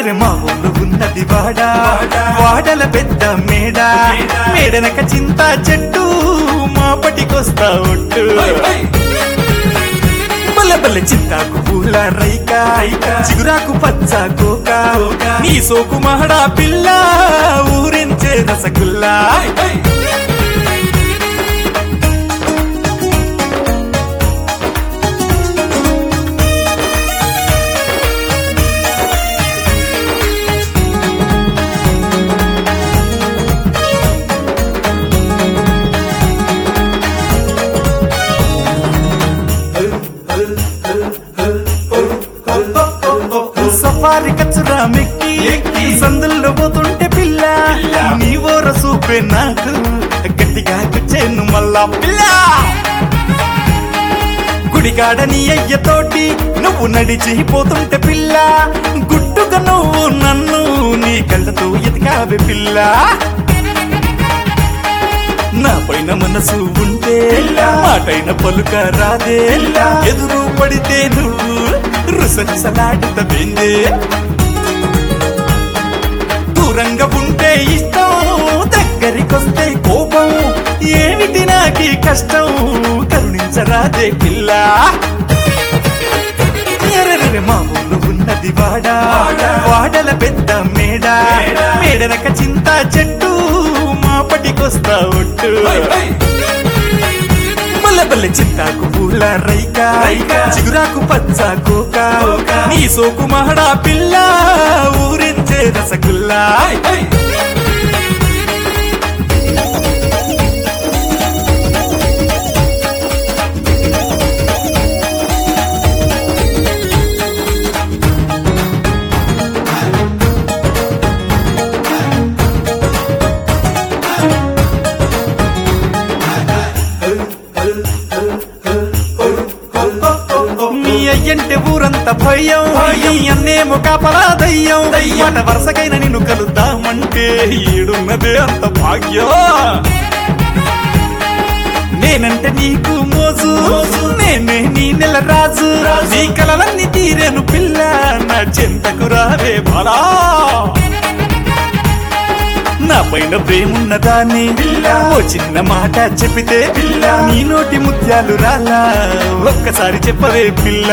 అరెరెరె మా ఊళ్ళు ఉన్నది వాడ వాడల పెద్ద మేడ మేడనక చింత చెట్టు మా పటికొస్తా ఒట్టు బల్ల బల్ల చింతాకు పూల రైక చిగురాకు పచ్చ కోక నీ సోకు మహడా పిల్ల ఊరించే రసగుల్లా సఫారి కచ్చురా మెక్కి సందుల్లో పోతుంటే పిల్ల నీ ఓర సూపే నాకు గట్టిగా కూర్చేను మళ్ళా పిల్ల గుడిగాడ నీ అయ్యతోటి నువ్వు నడిచి పోతుంటే పిల్ల గుట్టుగా నువ్వు నన్ను నీ కళ్ళతో ఎతికావే పిల్ల నా పైన మనసు ఉంటే మాటైన పలుక రాదే ఎదురు పడితే నువ్వు రుసరుసలాడుతబేందే దూరంగా ఉంటే ఇష్టం దగ్గరికొస్తే కోపం ఏమిటి నాకీ కష్టం కరుణించరాదే పిల్ల ఎర్రని మా ఊళ్ళు ఉన్నది వాడ వాడల పెద్ద మేడ మేడనక చింత చెట్టు మా పటికొస్తా ఒట్టు బల్ల బల్ల చింతాకు పూల రైక చిగురాకు పచ్చ కోక నీ సోకు మహడా పిల్ల ఊరించే రసగుల్లా నీ అయ్యంటే ఊరంత భయం నీ అన్నేమో కాపలా దయ్యం మాట వరుసకైన నిన్ను కలుద్దామంటే ఈడున్నదే అంత భాగ్యం నేనంటే నీకు మోజు నేనే నీ నెల రాజు నీ కలలన్నీ తీరేను పిల్ల నా చింతకు రావే బలా నా పైన ప్రేమున్నదాన్ని ఓ చిన్న మాట చెప్పితే నీ నోటి ముత్యాలు రాలా ఒక్కసారి చెప్పవే పిల్ల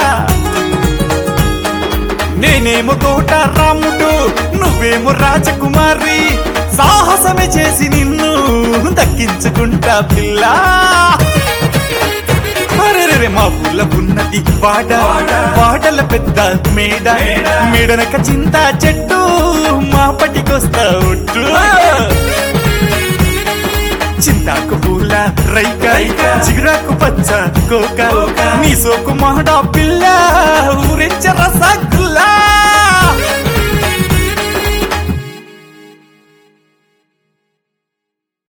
నేనేమో తోట రాముడు నువ్వేమో రాజకుమారి సాహసమే చేసి నిన్ను దక్కించుకుంటా పిల్ల అరెరెరె మా ఊళ్ళ ఉన్నది వాడ వాడల పెద్ద మేడ మేడనక చింత చెట్టు మా పటికొస్తా ఒట్టు చింతాకు పూల రైక చిగురాకు పచ్చ కోక నీ సోకు మాడా పిల్ల ఊరించ రస